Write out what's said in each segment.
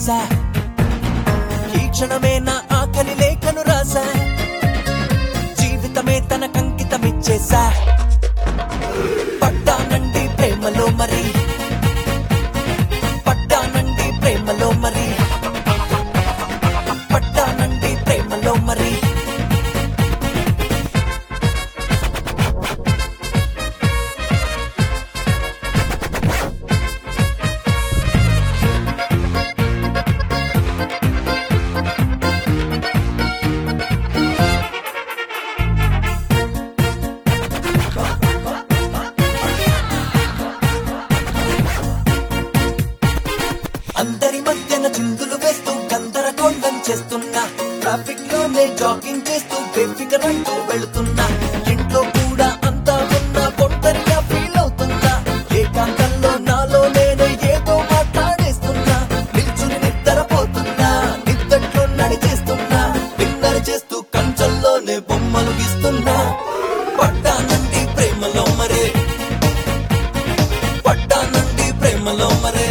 చేసా ఈ క్షణమే నా ఆకలి లేఖను రాసా జీవితమే తన కంకితమిచ్చేసా పడ్డానండి ప్రేమలో మరి పడ్డానండి ప్రేమలో మరి పడ్డానండి ప్రేమలో మరి అందరి మధ్యన చిందులు వేస్తూ గందరగోళం చేస్తున్నా ట్రాఫిక్ లోనే జాగింగ్ చేస్తూ బేఫికర్ అంటూ వెళుతున్నా ఇంట్లో కూడా అంతా ఉన్నా ఒంటరిగా ఫీల్ అవుతున్నా ఏకాంతంలో నాలో నేనే ఏదో మాట్లాడేస్తున్నా నిల్చుని నిద్రపోతున్నా నిద్దట్లో నడిచేస్తున్నా డిన్నర్ చేస్తూ కంచంలోనే బొమ్మలు గీస్తున్నా పడ్డానండి ప్రేమలో మరే పడ్డానండి ప్రేమలో మరే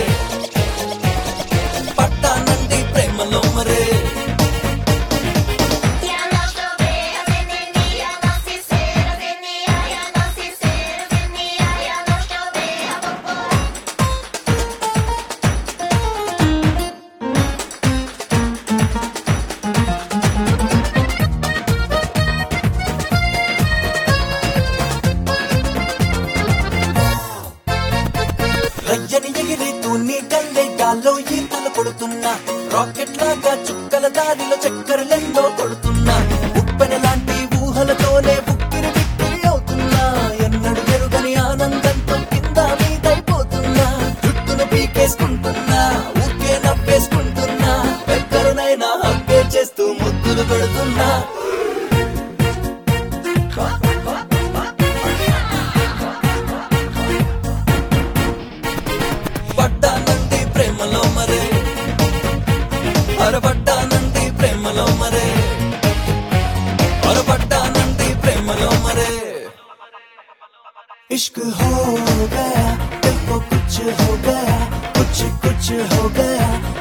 పడ్డానండి ప్రేమలో మరే Ja las troveas en el día, las sinceras en día, ya las sinceras en día, ya las troveas por por. రయ్యని ఎగిరితూ నీ కల్లే గాల్లో ఈతలు కొడుతున్నా రాకెట్ లాగా చుక్కల దారిలో చక్కరలెందో కొడుతున్నా ఉప్పెన లాంటి ఊహలతోనే ఉక్కిరి బిక్కిరి అవుతున్నా ఎన్నడు ఎరుగని ఆనందంతో కింద మీదైపోతున్నా జుట్టును పీకేసుకుంటున్నా ఊరికే నవ్వేసుకుంటున్నా ఎక్కడనైనా హక్కే చేస్తూ ముద్దులు పెడుతున్నా పడ్డానండి ప్రేమలో మరే అరపడ్డానండి ప్రేమలో మరే అరపడ్డానండి ప్రేమలో మరే इश्क हो गया दिल को कुछ हो गया कुछ कुछ हो गया